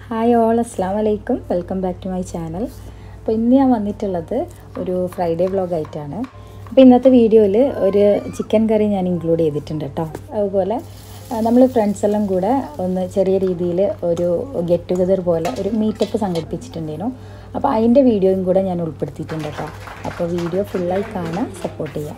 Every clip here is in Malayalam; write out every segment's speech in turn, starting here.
ഹായ് ഓൾ അസ്സാം വലൈക്കും welcome back to my channel അപ്പോൾ ഇന്ന് ഞാൻ വന്നിട്ടുള്ളത് ഒരു ഫ്രൈഡേ വ്ളോഗായിട്ടാണ് അപ്പോൾ ഇന്നത്തെ വീഡിയോയിൽ ഒരു ചിക്കൻ കറി ഞാൻ ഇൻക്ലൂഡ് ചെയ്തിട്ടുണ്ട് കേട്ടോ അതുപോലെ നമ്മൾ ഫ്രണ്ട്സ് എല്ലാം കൂടെ ഒന്ന് ചെറിയ രീതിയിൽ ഒരു ഗെറ്റ് ടുഗദർ പോലെ ഒരു മീറ്റപ്പ് സംഘടിപ്പിച്ചിട്ടുണ്ടായിരുന്നു അപ്പോൾ അതിൻ്റെ വീഡിയോയും കൂടെ ഞാൻ ഉൾപ്പെടുത്തിയിട്ടുണ്ട് കേട്ടോ അപ്പോൾ വീഡിയോ ഫുള്ളായി കാണാൻ സപ്പോർട്ട് ചെയ്യാം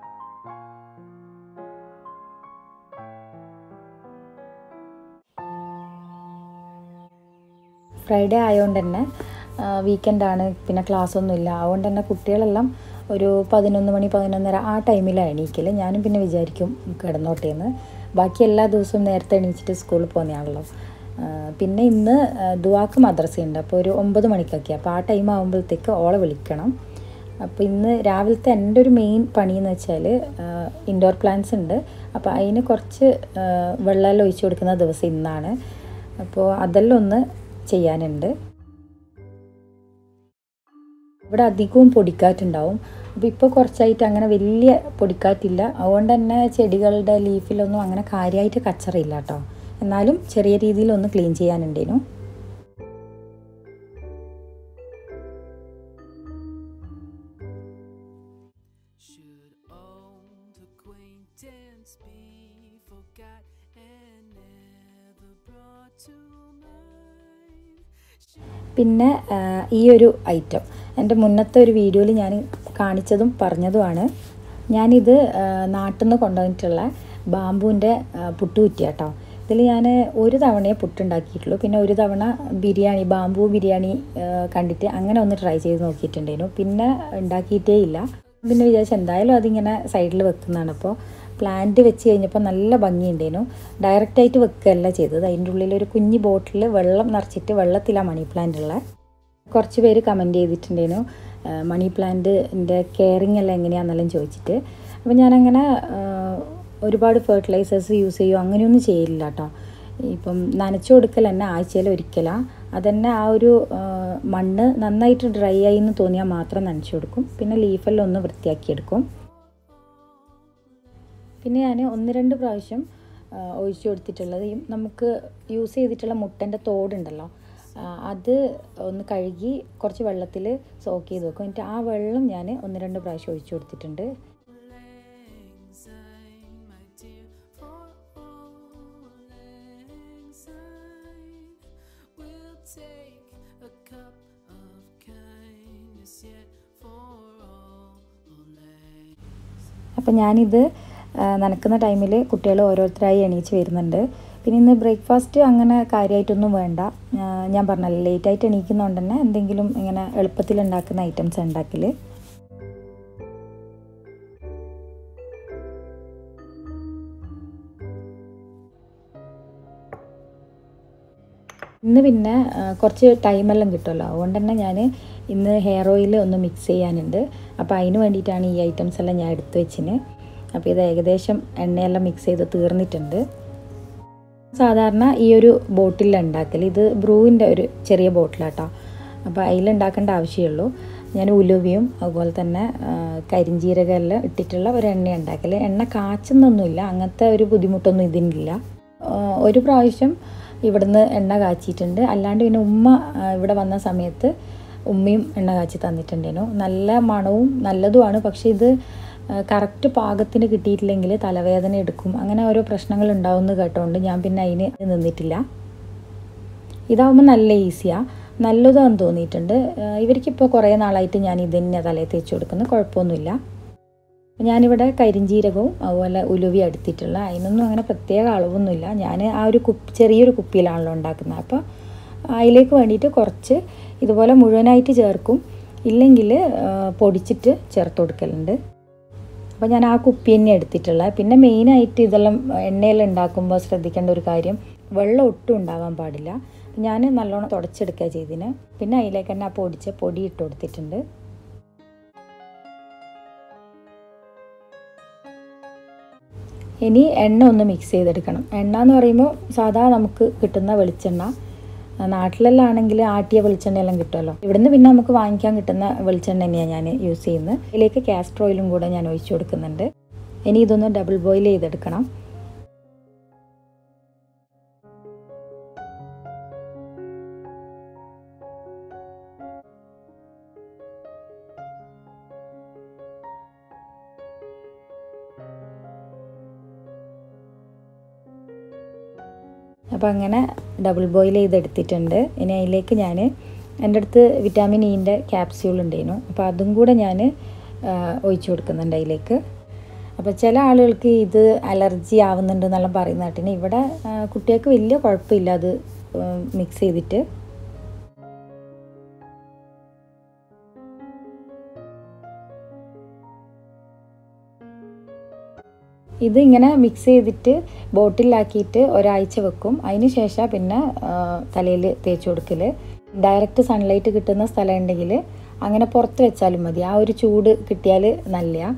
ഫ്രൈഡേ ആയതുകൊണ്ട് തന്നെ വീക്കെൻഡാണ് പിന്നെ ക്ലാസ് ഒന്നും ഇല്ല അതുകൊണ്ട് തന്നെ കുട്ടികളെല്ലാം ഒരു പതിനൊന്ന് മണി പതിനൊന്നര ആ ടൈമിലാണ് എണീക്കൽ ഞാനും പിന്നെ വിചാരിക്കും കിടന്നോട്ടേന്ന് ബാക്കി എല്ലാ ദിവസവും നേരത്തെ എണീച്ചിട്ട് സ്കൂളിൽ പോകുന്നതാണല്ലോ പിന്നെ ഇന്ന് ദുവാക്ക് മദ്രസയുണ്ട് അപ്പോൾ ഒരു ഒമ്പത് മണിക്കൊക്കെ അപ്പോൾ ആ ടൈം ആകുമ്പോഴത്തേക്ക് ഓളെ വിളിക്കണം അപ്പോൾ ഇന്ന് രാവിലത്തെ എൻ്റെ ഒരു മെയിൻ പണി എന്ന് വെച്ചാൽ ഇൻഡോർ പ്ലാന്റ്സ് ഉണ്ട് അപ്പോൾ അതിന് കുറച്ച് വെള്ളമെല്ലാം ഒഴിച്ചു കൊടുക്കുന്ന ദിവസം ഇന്നാണ് അപ്പോൾ അതെല്ലാം ഒന്ന് ചെയ്യാനുണ്ട് ഇവിടെ അധികവും പൊടിക്കാറ്റുണ്ടാവും അപ്പോൾ ഇപ്പോൾ കുറച്ചായിട്ട് അങ്ങനെ വലിയ പൊടിക്കാറ്റില്ല അതുകൊണ്ട് തന്നെ ചെടികളുടെ ലീഫിലൊന്നും അങ്ങനെ കാര്യമായിട്ട് കച്ചറയില്ല കേട്ടോ എന്നാലും ചെറിയ രീതിയിൽ ഒന്ന് ക്ലീൻ ചെയ്യാനുണ്ടേനു Should old acquaintance be forgot and never brought to mind? പിന്നെ ഈ ഒരു ഐറ്റം എൻ്റെ മുന്നത്തെ ഒരു വീഡിയോയിൽ ഞാൻ കാണിച്ചതും പറഞ്ഞതുമാണ് ഞാനിത് നാട്ടിൽ നിന്ന് കൊണ്ടുവന്നിട്ടുള്ള ബാമ്പൂൻ്റെ പുട്ടുകുറ്റി കേട്ടോ ഇതിൽ ഞാൻ ഒരു തവണയെ പുട്ടുണ്ടാക്കിയിട്ടുള്ളൂ പിന്നെ ഒരു തവണ ബിരിയാണി ബാമ്പൂ ബിരിയാണി കണ്ടിട്ട് അങ്ങനെ ഒന്ന് ട്രൈ ചെയ്ത് നോക്കിയിട്ടുണ്ടായിരുന്നു പിന്നെ ഉണ്ടാക്കിയിട്ടേ ഇല്ല പിന്നെ വിചാരിച്ചു എന്തായാലും അതിങ്ങനെ സൈഡിൽ വെക്കുന്നതാണ് അപ്പോൾ പ്ലാന്റ് വെച്ച് കഴിഞ്ഞപ്പോൾ നല്ല ഭംഗിയുണ്ടായിരുന്നു ഡയറക്റ്റായിട്ട് വെക്കുകയല്ല ചെയ്തത് അതിൻ്റെ ഉള്ളിൽ ഒരു കുഞ്ഞി ബോട്ടിൽ വെള്ളം നിറച്ചിട്ട് വെള്ളത്തിലാണ് മണി പ്ലാന്റ് ഉള്ളത് കുറച്ച് പേര് കമൻറ്റ് ചെയ്തിട്ടുണ്ടായിരുന്നു മണി പ്ലാന്റിൻ്റെ കെയറിങ് എല്ലാം എങ്ങനെയാണെന്നെല്ലാം ചോദിച്ചിട്ട് അപ്പോൾ ഞാനങ്ങനെ ഒരുപാട് ഫെർട്ടിലൈസേഴ്സ് യൂസ് ചെയ്യുമോ അങ്ങനെയൊന്നും ചെയ്യില്ല കേട്ടോ ഇപ്പം നനച്ചു കൊടുക്കൽ തന്നെ ആഴ്ചയിൽ ഒരിക്കലാണ് അതന്നെ ആ ഒരു മണ്ണ് നന്നായിട്ട് ഡ്രൈ ആയി എന്ന് തോന്നിയാൽ മാത്രം നനച്ചു കൊടുക്കും പിന്നെ ലീഫെല്ലാം ഒന്ന് വൃത്തിയാക്കിയെടുക്കും പിന്നെ ഞാൻ ഒന്ന് രണ്ട് പ്രാവശ്യം ഒഴിച്ചു കൊടുത്തിട്ടുള്ളത് ഈ നമുക്ക് യൂസ് ചെയ്തിട്ടുള്ള മുട്ടൻ്റെ തോടുണ്ടല്ലോ അത് ഒന്ന് കഴുകി കുറച്ച് വെള്ളത്തിൽ സോക്ക് ചെയ്ത് വെക്കും എന്നിട്ട് ആ വെള്ളം ഞാൻ ഒന്ന് രണ്ട് പ്രാവശ്യം ഒഴിച്ചു കൊടുത്തിട്ടുണ്ട് Anxiety, my dear, for all anxiety. We'll take a cup of kindness yet for all anxiety. അപ്പം ഞാനിത് നനക്കുന്ന ടൈമിൽ കുട്ടികൾ ഓരോരുത്തരായി എണീച്ച് വരുന്നുണ്ട് പിന്നെ ഇന്ന് ബ്രേക്ക്ഫാസ്റ്റ് അങ്ങനെ കാര്യമായിട്ടൊന്നും വേണ്ട ഞാൻ പറഞ്ഞല്ലോ ലേറ്റായിട്ട് എണീക്കുന്നതുകൊണ്ട് തന്നെ എന്തെങ്കിലും ഇങ്ങനെ എളുപ്പത്തിൽ ഉണ്ടാക്കുന്ന ഐറ്റംസ് ഉണ്ടാക്കൽ ഇന്ന് പിന്നെ കുറച്ച് ടൈമെല്ലാം കിട്ടുമല്ലോ അതുകൊണ്ട് തന്നെ ഞാൻ ഇന്ന് ഹെയർ ഓയിൽ ഒന്ന് മിക്സ് ചെയ്യാനുണ്ട് അപ്പോൾ അതിന് വേണ്ടിയിട്ടാണ് ഈ ഐറ്റംസ് എല്ലാം ഞാൻ എടുത്തു വെച്ചിന് അപ്പോൾ ഇത് ഏകദേശം എണ്ണയെല്ലാം മിക്സ് ചെയ്ത് തീർന്നിട്ടുണ്ട് സാധാരണ ഈ ഒരു ബോട്ടിലാണ് ഉണ്ടാക്കൽ ഇത് ബ്രൂവിൻ്റെ ഒരു ചെറിയ ബോട്ടിലാട്ടോ അപ്പോൾ അതിലുണ്ടാക്കേണ്ട ആവശ്യമുള്ളൂ ഞാൻ ഉലുവയും അതുപോലെ തന്നെ കരിഞ്ചീരകം എല്ലാം ഇട്ടിട്ടുള്ള ഒരു എണ്ണ ഉണ്ടാക്കൽ എണ്ണ കാച്ചുന്നൊന്നുമില്ല അങ്ങനത്തെ ഒരു ബുദ്ധിമുട്ടൊന്നും ഇതിനില്ല ഒരു പ്രാവശ്യം ഇവിടുന്ന് എണ്ണ കാച്ചിയിട്ടുണ്ട് അല്ലാണ്ട് പിന്നെ ഉമ്മ ഇവിടെ വന്ന സമയത്ത് ഉമ്മയും എണ്ണ കാച്ചി തന്നിട്ടുണ്ടേനു നല്ല മണവും നല്ലതുമാണ് പക്ഷേ ഇത് കറക്റ്റ് പാകത്തിന് കിട്ടിയിട്ടില്ലെങ്കിൽ തലവേദന എടുക്കും അങ്ങനെ ഓരോ പ്രശ്നങ്ങൾ ഉണ്ടാവുമെന്ന് കേട്ടോണ്ട് ഞാൻ പിന്നെ അതിന് നിന്നിട്ടില്ല ഇതാവുമ്പോൾ നല്ല ഈസിയാണ് നല്ലതാന്ന് തോന്നിയിട്ടുണ്ട് ഇവർക്കിപ്പോൾ കുറേ നാളായിട്ട് ഞാൻ ഇത് തന്നെ തലയിൽ തേച്ച് കൊടുക്കുന്നത് കുഴപ്പമൊന്നുമില്ല ഞാനിവിടെ കരിഞ്ചീരകവും അതുപോലെ ഉലുവി എടുത്തിട്ടുള്ള അതിനൊന്നും അങ്ങനെ പ്രത്യേക അളവൊന്നുമില്ല ഞാൻ ആ ഒരു കുപ്പി ചെറിയൊരു കുപ്പിയിലാണല്ലോ ഉണ്ടാക്കുന്നത് അപ്പോൾ അതിലേക്ക് വേണ്ടിയിട്ട് കുറച്ച് ഇതുപോലെ മുഴുവനായിട്ട് ചേർക്കും ഇല്ലെങ്കിൽ പൊടിച്ചിട്ട് ചേർത്ത് കൊടുക്കലുണ്ട് അപ്പോൾ ഞാൻ ആ കുപ്പി തന്നെ എടുത്തിട്ടുള്ള പിന്നെ മെയിനായിട്ട് ഇതെല്ലാം എണ്ണയെല്ലാം ഉണ്ടാക്കുമ്പോൾ ശ്രദ്ധിക്കേണ്ട ഒരു കാര്യം വെള്ളം ഒട്ടും ഉണ്ടാവാൻ പാടില്ല ഞാൻ നല്ലോണം തുടച്ചെടുക്കുക ചെയ്തിന് പിന്നെ അതിലേക്ക് തന്നെ ആ പൊടിച്ച പൊടി ഇട്ട് കൊടുത്തിട്ടുണ്ട് ഇനി എണ്ണ ഒന്ന് മിക്സ് ചെയ്തെടുക്കണം എണ്ണ എന്ന് പറയുമ്പോൾ സാധാ നമുക്ക് കിട്ടുന്ന വെളിച്ചെണ്ണ നാട്ടിലെല്ലാം ആണെങ്കിൽ ആട്ടിയ വെളിച്ചെണ്ണയെല്ലാം കിട്ടുമല്ലോ ഇവിടുന്ന് പിന്നെ നമുക്ക് വാങ്ങിക്കാൻ കിട്ടുന്ന വെളിച്ചെണ്ണ തന്നെയാണ് ഞാൻ യൂസ് ചെയ്യുന്നത് ഇതിലേക്ക് കാസ്റ്റർ ഓയിലും കൂടെ ഞാൻ ഒഴിച്ചു കൊടുക്കുന്നുണ്ട് ഇനി ഇതൊന്ന് ഡബിൾ ബോയിൽ ചെയ്തെടുക്കണം അപ്പോൾ അങ്ങനെ ഡബിൾ ബോയിൽ ചെയ്തെടുത്തിട്ടുണ്ട് ഇനി അതിലേക്ക് ഞാൻ എൻ്റെ അടുത്ത് വിറ്റാമിൻ ഇൻ്റെ ക്യാപ്സ്യൂൾ ഉണ്ടായിരുന്നു അപ്പോൾ അതും കൂടെ ഞാൻ ഒഴിച്ചു കൊടുക്കുന്നുണ്ട് അതിലേക്ക് അപ്പോൾ ചില ആളുകൾക്ക് ഇത് അലർജി ആവുന്നുണ്ട് എന്നെല്ലാം പറയുന്ന കേട്ടിന് ഇവിടെ ആ, കുട്ടികൾക്ക് വലിയ കുഴപ്പമില്ല അത് മിക്സ് ചെയ്തിട്ട് ഇത് ഇങ്ങനെ മിക്സ് ചെയ്തിട്ട് ബോട്ടിലാക്കിയിട്ട് ഒരാഴ്ച വെക്കും അതിന് ശേഷം പിന്നെ തലയിൽ തേച്ച് കൊടുക്കൽ ഡയറക്റ്റ് സൺലൈറ്റ് കിട്ടുന്ന സ്ഥലം ഉണ്ടെങ്കിൽ അങ്ങനെ പുറത്ത് വെച്ചാലും മതി ആ ഒരു ചൂട് കിട്ടിയാൽ നല്ലതാണ്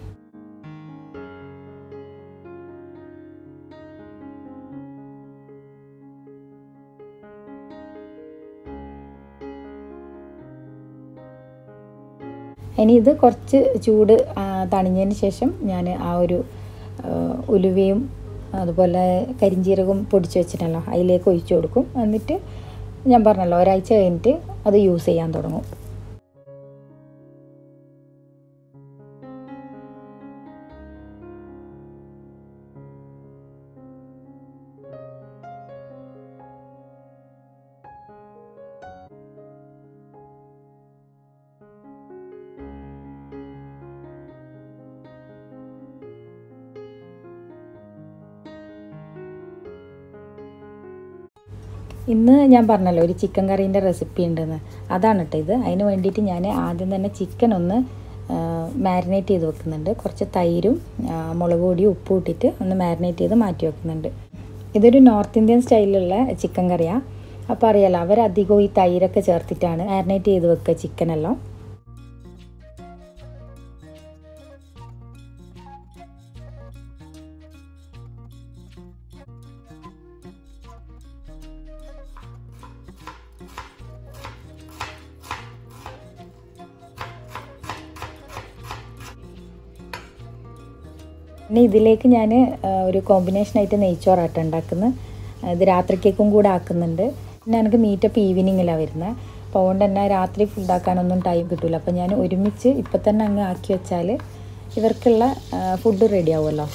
ഇനി ഇത് കുറച്ച് ചൂട് ആ, തണിഞ്ഞതിന് ശേഷം ഞാൻ ആ ഒരു ആ, ഉലുവയും അതുപോലെ കരിഞ്ചീരകവും പൊടിച്ച് വെച്ചിട്ടല്ലോ അതിലേക്ക് ഒഴിച്ചു കൊടുക്കും എന്നിട്ട് ഞാൻ പറഞ്ഞല്ലോ ഒരാഴ്ച കഴിഞ്ഞിട്ട് അത് യൂസ് ചെയ്യാൻ തുടങ്ങും ഇന്ന് ഞാൻ പറഞ്ഞല്ലോ ഒരു ചിക്കൻ കറീൻ്റെ റെസിപ്പി ഉണ്ടെന്ന് അതാണ് കേട്ടോ ഇത് അതിന് വേണ്ടിയിട്ട് ഞാൻ ആദ്യം തന്നെ ചിക്കൻ ഒന്ന് മാരിനേറ്റ് ചെയ്ത് വെക്കുന്നുണ്ട് കുറച്ച് തൈരും ആ, മുളക് പൊടിയും ഉപ്പും ഇട്ടിട്ട് ഒന്ന് മാരിനേറ്റ് ചെയ്ത് മാറ്റി വെക്കുന്നുണ്ട് ഇതൊരു നോർത്ത് ഇന്ത്യൻ സ്റ്റൈലിലുള്ള ചിക്കൻ കറിയാണ് അപ്പോൾ അറിയാലോ അവരധികവും ഈ തൈരൊക്കെ ചേർത്തിട്ടാണ് മാരിനേറ്റ് ചെയ്ത് വെക്കുക ചിക്കനെല്ലാം പിന്നെ ഇതിലേക്ക് ഞാൻ ഒരു കോമ്പിനേഷനായിട്ട് നെയ്ച്ചോറായിട്ട് ഉണ്ടാക്കുന്നത് ഇത് രാത്രിക്കേക്കും കൂടെ ആക്കുന്നുണ്ട് പിന്നെ എനിക്ക് മീറ്റപ്പ് ഈവനിങ്ങിലാണ് വരുന്നത് അപ്പോൾ അതുകൊണ്ട് തന്നെ രാത്രി ഫുഡാക്കാനൊന്നും ടൈം കിട്ടില്ല അപ്പോൾ ഞാൻ ഒരുമിച്ച് ഇപ്പം തന്നെ അങ്ങ് ആക്കി വെച്ചാൽ ഇവർക്കുള്ള ഫുഡ് റെഡി ആവുമല്ലോ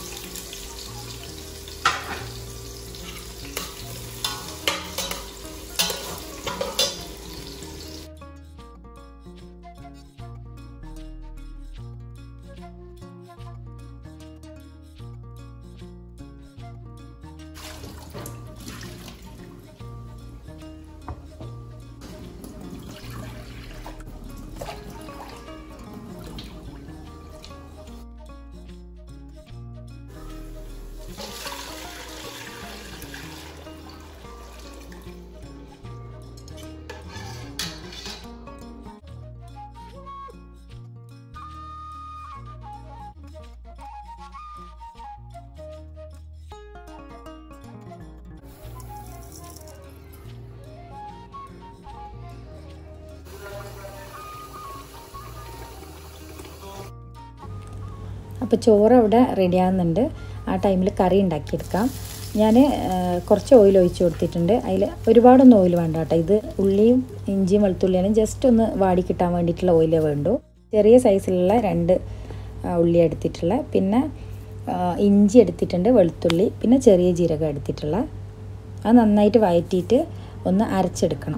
അപ്പോൾ ചോറ് അവിടെ റെഡി ആകുന്നുണ്ട് ആ ടൈമിൽ കറി ഉണ്ടാക്കിയെടുക്കാം ഞാൻ കുറച്ച് ഓയിൽ ഒഴിച്ച് കൊടുത്തിട്ടുണ്ട് അതിൽ ഒരുപാടൊന്നും ഓയിൽ വേണ്ട കേട്ടോ ഇത് ഉള്ളിയും ഇഞ്ചിയും വെളുത്തുള്ളിയാണ് ജസ്റ്റ് ഒന്ന് വാടി കിട്ടാൻ വേണ്ടിയിട്ടുള്ള ഓയിലേ വേണ്ടൂ ചെറിയ സൈസിലുള്ള രണ്ട് ആ, ഉള്ളി എടുത്തിട്ടുള്ള പിന്നെ ആ, ഇഞ്ചി എടുത്തിട്ടുണ്ട് വെളുത്തുള്ളി പിന്നെ ചെറിയ ജീരകം എടുത്തിട്ടുള്ള അത് നന്നായിട്ട് വഴറ്റിയിട്ട് ഒന്ന് അരച്ചെടുക്കണം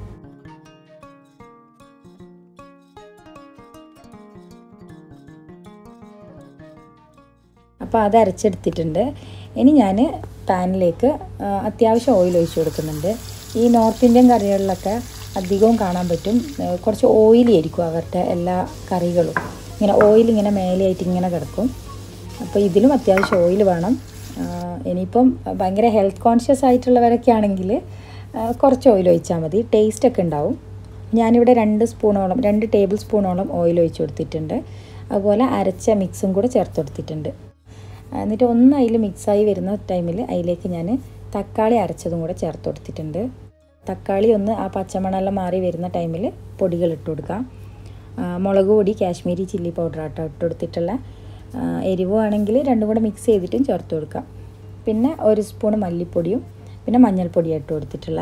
അപ്പോൾ അത് അരച്ചെടുത്തിട്ടുണ്ട് ഇനി ഞാൻ പാനിലേക്ക് ആ, അത്യാവശ്യം ഓയിൽ ഒഴിച്ച് കൊടുക്കുന്നുണ്ട് ഈ നോർത്ത് ഇന്ത്യൻ കറികളിലൊക്കെ അധികവും കാണാൻ പറ്റും ആ, കുറച്ച് ഓയിലി ആയിരിക്കും അവരുടെ എല്ലാ കറികളും ഇങ്ങനെ ഓയിൽ ഇങ്ങനെ മേലെയായിട്ട് ഇങ്ങനെ കിടക്കും അപ്പോൾ ഇതിലും അത്യാവശ്യം ഓയിൽ വേണം ആ, ഇനിയിപ്പം ഭയങ്കര ഹെൽത്ത് കോൺഷ്യസ് ആയിട്ടുള്ളവരൊക്കെ ആണെങ്കിൽ ആ, കുറച്ച് ഓയിൽ ഒഴിച്ചാൽ മതി ടേസ്റ്റ് ഒക്കെ ഉണ്ടാവും ഞാനിവിടെ രണ്ട് സ്പൂണോളം രണ്ട് ടേബിൾ സ്പൂണോളം ഓയിൽ ഒഴിച്ച് കൊടുത്തിട്ടുണ്ട് അതുപോലെ അരച്ച മിക്സും കൂടെ ചേർത്ത് കൊടുത്തിട്ടുണ്ട് എന്നിട്ട് ഒന്ന് അതിൽ മിക്സായി വരുന്ന ടൈമിൽ അതിലേക്ക് ഞാൻ തക്കാളി അരച്ചതും കൂടെ ചേർത്ത് കൊടുത്തിട്ടുണ്ട് തക്കാളി ഒന്ന് ആ പച്ചമണെല്ലാം മാറി വരുന്ന ടൈമിൽ പൊടികൾ ഇട്ട് കൊടുക്കാം ആ, മുളക് പൊടി കാശ്മീരി ചില്ലി പൗഡർ ആട്ടോ ഇട്ട് കൊടുത്തിട്ടുള്ള ആ, എരിവ് ആണെങ്കിൽ രണ്ടും കൂടെ മിക്സ് ചെയ്തിട്ടും ചേർത്ത് കൊടുക്കാം പിന്നെ ഒരു സ്പൂൺ മല്ലിപ്പൊടിയും പിന്നെ മഞ്ഞൾപ്പൊടിയും ഇട്ട് കൊടുത്തിട്ടുള്ള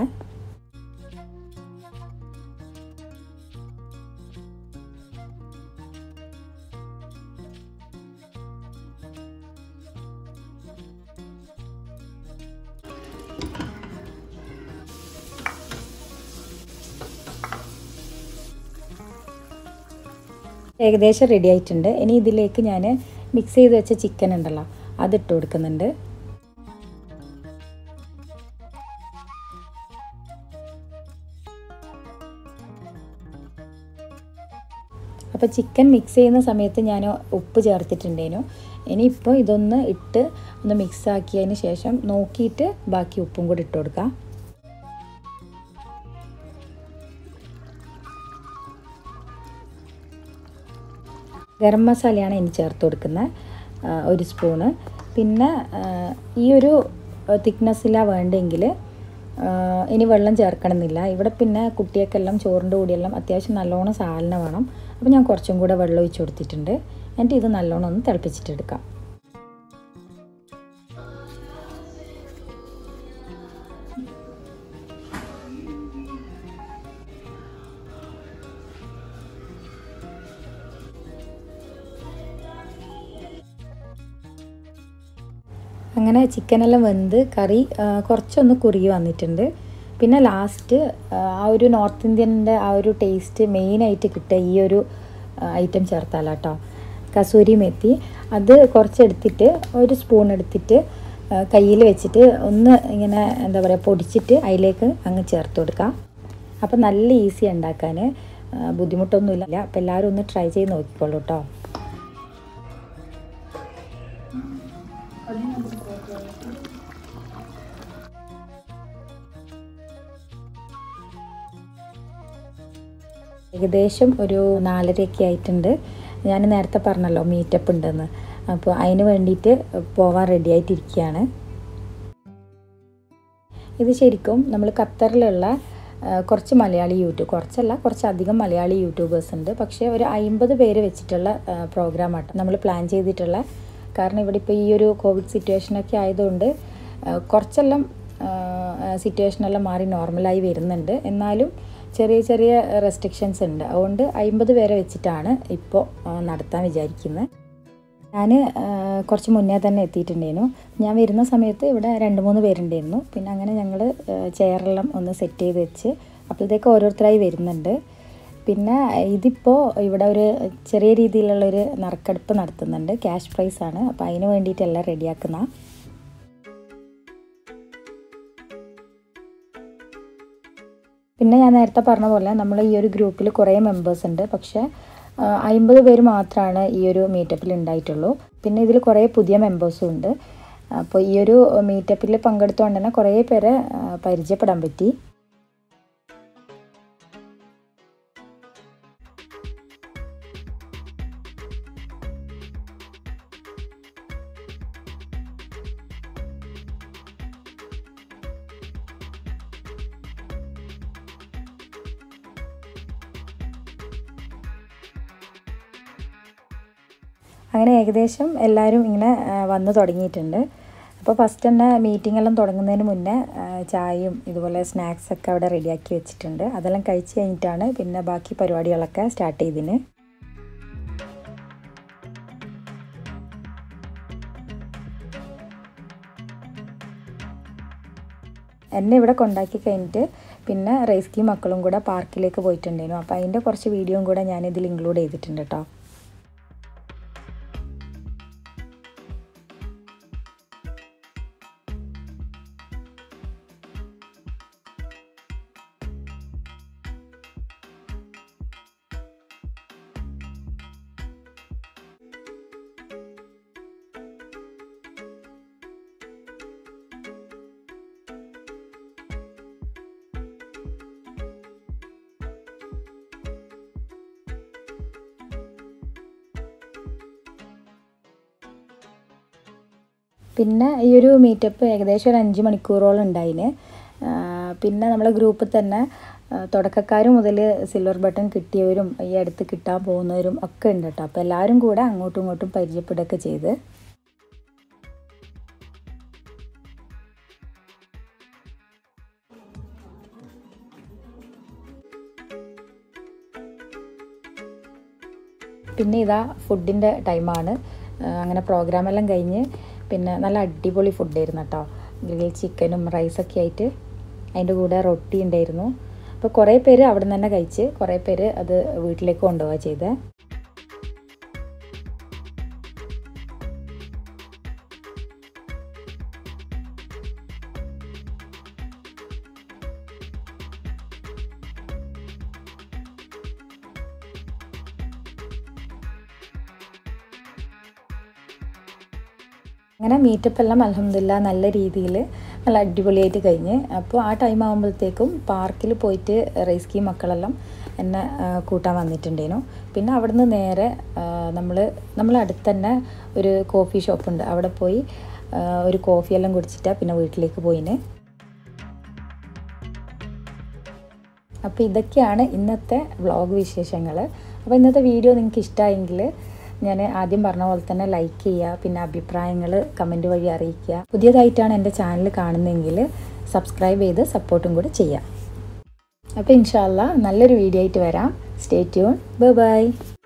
ഏകദേശം റെഡി ആയിട്ടുണ്ട് ഇനി ഇതിലേക്ക് ഞാൻ മിക്സ് ചെയ്ത് വെച്ച ചിക്കൻ ഉണ്ടല്ലോ അതിട്ട് കൊടുക്കുന്നുണ്ട് അപ്പോൾ ചിക്കൻ മിക്സ് ചെയ്യുന്ന സമയത്ത് ഞാൻ ഉപ്പ് ചേർത്തിട്ടുണ്ടേനു ഇനിയിപ്പോൾ ഇതൊന്ന് ഇട്ട് ഒന്ന് മിക്സ് ആക്കിയതിന് ശേഷം നോക്കിയിട്ട് ബാക്കി ഉപ്പും കൂടി ഇട്ട് കൊടുക്കാം ഗരം മസാലയാണ് ഇനി ചേർത്ത് കൊടുക്കുന്നത് ആ, ഒരു സ്പൂണ് പിന്നെ ആ, ഈ ഒരു തിക്നെസ്സിലാണ് വേണ്ടെങ്കിൽ ഇനി വെള്ളം ചേർക്കണമെന്നില്ല ഇവിടെ പിന്നെ കുട്ടിയൊക്കെല്ലാം ചോറിൻ്റെ കൂടിയെല്ലാം അത്യാവശ്യം നല്ലോണം സാലന വേണം അപ്പോൾ ഞാൻ കുറച്ചും കൂടെ വെള്ളം ഒഴിച്ച് കൊടുത്തിട്ടുണ്ട് എന്നിട്ട് ഇത് നല്ലോണം ഒന്ന് തിളപ്പിച്ചിട്ടെടുക്കാം അങ്ങനെ ചിക്കനെല്ലാം വെന്ത് കറി ആ, കുറച്ചൊന്ന് കുറുകി വന്നിട്ടുണ്ട് പിന്നെ ലാസ്റ്റ് ആ ഒരു നോർത്ത് ഇന്ത്യൻ്റെ ആ ഒരു ടേസ്റ്റ് മെയിനായിട്ട് കിട്ടുക ഈ ഒരു ഐറ്റം ചേർത്താലോ കേട്ടോ കസൂരി മെത്തി അത് കുറച്ചെടുത്തിട്ട് ഒരു സ്പൂൺ എടുത്തിട്ട് കയ്യിൽ വെച്ചിട്ട് ഒന്ന് ഇങ്ങനെ എന്താ പറയുക പൊടിച്ചിട്ട് അതിലേക്ക് അങ്ങ് ചേർത്ത് കൊടുക്കാം അപ്പോൾ നല്ല ഈസി ഉണ്ടാക്കാൻ ആ, ബുദ്ധിമുട്ടൊന്നുമില്ല അപ്പോൾ എല്ലാവരും ഒന്ന് ട്രൈ ചെയ്ത് നോക്കിക്കോളൂ കേട്ടോ ഏകദേശം ഒരു നാലരയൊക്കെ ആയിട്ടുണ്ട് ഞാൻ നേരത്തെ പറഞ്ഞല്ലോ മീറ്റപ്പ് ഉണ്ടെന്ന് അപ്പോൾ അതിന് വേണ്ടിയിട്ട് പോവാൻ റെഡി ആയിട്ടിരിക്കുകയാണ് ഇത് ശരിക്കും നമ്മൾ ഖത്തറിലുള്ള ആ, കുറച്ച് മലയാളി യൂട്യൂബ് കുറച്ചല്ല കുറച്ചധികം മലയാളി യൂട്യൂബേഴ്സ് ഉണ്ട് പക്ഷേ ഒരു അമ്പത് പേര് വെച്ചിട്ടുള്ള പ്രോഗ്രാമാട്ടോ നമ്മൾ പ്ലാൻ ചെയ്തിട്ടുള്ള കാരണം ഇവിടെ ഇപ്പോൾ ഈ ഒരു കോവിഡ് സിറ്റുവേഷനൊക്കെ ആയതുകൊണ്ട് ആ, കുറച്ചെല്ലാം സിറ്റുവേഷനെല്ലാം മാറി നോർമലായി വരുന്നുണ്ട് എന്നാലും ചെറിയ ചെറിയ റെസ്ട്രിക്ഷൻസ് ഉണ്ട് അതുകൊണ്ട് അമ്പത് പേരെ വെച്ചിട്ടാണ് ഇപ്പോൾ നടത്താൻ വിചാരിക്കുന്നത് ഞാൻ കുറച്ച് മുന്നേ തന്നെ എത്തിയിട്ടുണ്ടായിരുന്നു ഞാൻ വരുന്ന സമയത്ത് ഇവിടെ രണ്ട് മൂന്ന് പേരുണ്ടായിരുന്നു പിന്നെ അങ്ങനെ ഞങ്ങൾ ചെയറെല്ലാം ഒന്ന് സെറ്റ് ചെയ്ത് വെച്ച് അപ്പോഴത്തേക്ക് ഓരോരുത്തരായി വരുന്നുണ്ട് പിന്നെ ഇതിപ്പോൾ ഇവിടെ ഒരു ചെറിയ രീതിയിലുള്ളൊരു നറുക്കെടുപ്പ് നടത്തുന്നുണ്ട് ക്യാഷ് പ്രൈസ് ആണ് അപ്പോൾ അതിന് വേണ്ടിയിട്ടെല്ലാം റെഡിയാക്കുന്ന പിന്നെ ഞാൻ നേരത്തെ പറഞ്ഞ പോലെ നമ്മൾ ഈ ഒരു ഗ്രൂപ്പിൽ കുറേ മെമ്പേഴ്സ് ഉണ്ട് പക്ഷേ അമ്പത് പേര് മാത്രമാണ് ഈ ഒരു മീറ്റപ്പിൽ ഉണ്ടായിട്ടുള്ളൂ പിന്നെ ഇതിൽ കുറേ പുതിയ മെമ്പേഴ്സും ഉണ്ട് അപ്പോൾ ഈ ഒരു മീറ്റപ്പിൽ പങ്കെടുത്തുകൊണ്ട് തന്നെ കുറേ പേരെ ആ, പരിചയപ്പെടാൻ പറ്റി അങ്ങനെ ഏകദേശം എല്ലാവരും ഇങ്ങനെ ആ, വന്ന് തുടങ്ങിയിട്ടുണ്ട് അപ്പോൾ ഫസ്റ്റ് തന്നെ മീറ്റിംഗ് എല്ലാം തുടങ്ങുന്നതിന് മുന്നേ ആ, ചായയും ഇതുപോലെ സ്നാക്സ് ഒക്കെ അവിടെ റെഡിയാക്കി വെച്ചിട്ടുണ്ട് അതെല്ലാം കഴിച്ച് കഴിഞ്ഞിട്ടാണ് പിന്നെ ബാക്കി പരിപാടികളൊക്കെ സ്റ്റാർട്ട് ചെയ്തിന് എന്നെ ഇവിടെ കൊണ്ടാക്കി കഴിഞ്ഞിട്ട് പിന്നെ റൈസ്കി മക്കളും കൂടെ പാർക്കിലേക്ക് പോയിട്ടുണ്ടായിരുന്നു അപ്പോൾ അതിൻ്റെ കുറച്ച് വീഡിയോയും കൂടെ ഞാൻ ഇതിൽ ഇൻക്ലൂഡ് ചെയ്തിട്ടുണ്ട് കേട്ടോ പിന്നെ ഈ ഒരു മീറ്റപ്പ് ഏകദേശം ഒരു അഞ്ച് മണിക്കൂറോളം ഉണ്ടായിന് ആ, പിന്നെ നമ്മളെ ഗ്രൂപ്പിൽ തന്നെ ആ, തുടക്കക്കാർ മുതൽ സിൽവർ ബട്ടൺ കിട്ടിയവരും ഈ അടുത്ത് കിട്ടാൻ പോകുന്നവരും ഒക്കെ ഉണ്ട് കേട്ടോ അപ്പോൾ എല്ലാവരും കൂടെ അങ്ങോട്ടും ഇങ്ങോട്ടും പരിചയപ്പെടുകയൊക്കെ ചെയ്ത് പിന്നെ ഇതാ ഫുഡിൻ്റെ ടൈമാണ് അങ്ങനെ പ്രോഗ്രാമെല്ലാം കഴിഞ്ഞ് പിന്നെ നല്ല അടിപൊളി ഫുഡായിരുന്നു കേട്ടോ ഗ്രിൽ ചിക്കനും റൈസൊക്കെ ആയിട്ട് അതിൻ്റെ കൂടെ റൊട്ടി ഉണ്ടായിരുന്നു അപ്പോൾ കുറേ പേര് അവിടെ നിന്ന് തന്നെ കഴിച്ച് കുറേ പേര് അത് വീട്ടിലേക്ക് കൊണ്ടുപോവുക ചെയ്തത് അങ്ങനെ മീറ്റപ്പ് എല്ലാം അലഹമില്ല നല്ല രീതിയിൽ നല്ല അടിപൊളിയായിട്ട് കഴിഞ്ഞ് അപ്പോൾ ആ ടൈം ആകുമ്പോഴത്തേക്കും പാർക്കിൽ പോയിട്ട് റൈസ്കി മക്കളെല്ലാം എന്നെ ആ, കൂട്ടാൻ വന്നിട്ടുണ്ടേനു പിന്നെ അവിടുന്ന് നേരെ നമ്മൾ നമ്മളെ അടുത്ത് തന്നെ ഒരു കോഫി ഷോപ്പുണ്ട് അവിടെ പോയി ആ, ഒരു കോഫിയെല്ലാം കുടിച്ചിട്ടാണ് പിന്നെ വീട്ടിലേക്ക് പോയിന് അപ്പോൾ ഇതൊക്കെയാണ് ഇന്നത്തെ വ്ളോഗ് വിശേഷങ്ങൾ അപ്പോൾ ഇന്നത്തെ വീഡിയോ നിങ്ങൾക്ക് ഇഷ്ടമായെങ്കിൽ ഞാൻ ആദ്യം പറഞ്ഞ പോലെ തന്നെ ലൈക്ക് ചെയ്യുക പിന്നെ അഭിപ്രായങ്ങൾ കമൻറ്റ് വഴി അറിയിക്കുക പുതിയതായിട്ടാണ് എൻ്റെ ചാനൽ കാണുന്നതെങ്കിൽ സബ്സ്ക്രൈബ് ചെയ്ത് സപ്പോർട്ടും കൂടി ചെയ്യാം അപ്പോൾ ഇൻഷാല്ല നല്ലൊരു വീഡിയോ ആയിട്ട് വരാം സ്റ്റേ ട്യൂൺ ബൈ ബൈ